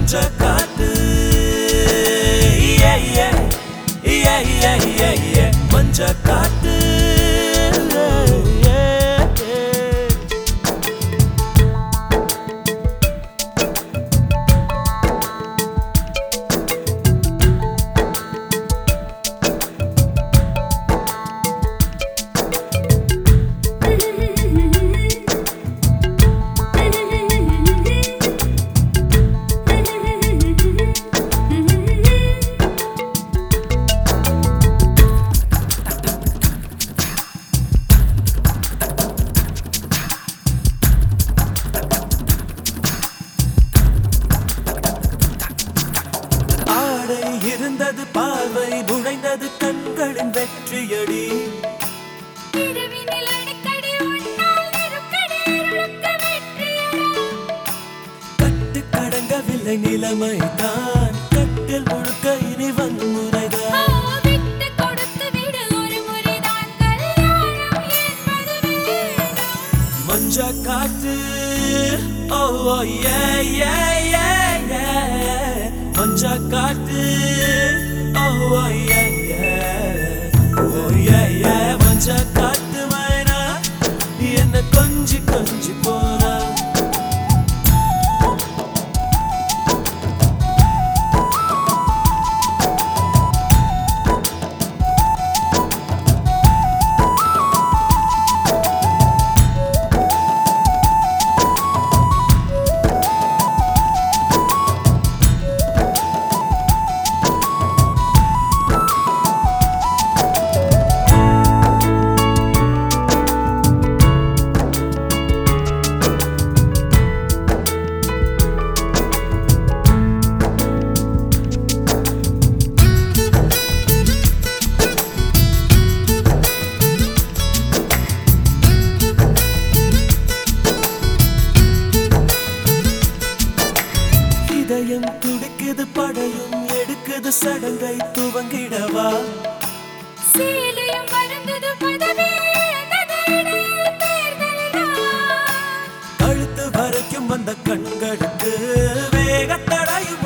மஞ்ச காத்து Yeah, yeah. Yeah, yeah, yeah, yeah. மஞ்ச காத்து Yeah, yeah. ஆடை இருந்தது பார்வை நுழைந்தது கண்களின் வெற்றியடி இரவினில் அடிக்கடி உன்னால் நெருக்கடி அருளுக்கு வெற்றியடா. கட்டு கடங்கவில்லை நிலைமை தான் கட்டில் முழுக்க இனி ஓ, வன்முறைதான் விட்டு கொடுத்து விடு ஒரு முறைதான் கல்யாணம் என்பது வேணும். மஞ்ச காத்து ஓ ஓ, ஏ ஏ ஏ ஏ மஞ்ச காத்து ஓ ஓ, ஏ ஏ ஓ ஏ ஏ மஞ்ச காத்து மைனா என்ன கொஞ்சி கொஞ்சி போனா இதயம் துடிக்குது படையும் எடுக்குது சடங்கை துவங்கிடவா சீலையும் வருந்தது பதவி இழந்தது இடையில் தேர்தல்தான். கழுத்து வரைக்கும் வந்த கண்களுக்கு வேகத்தடையும்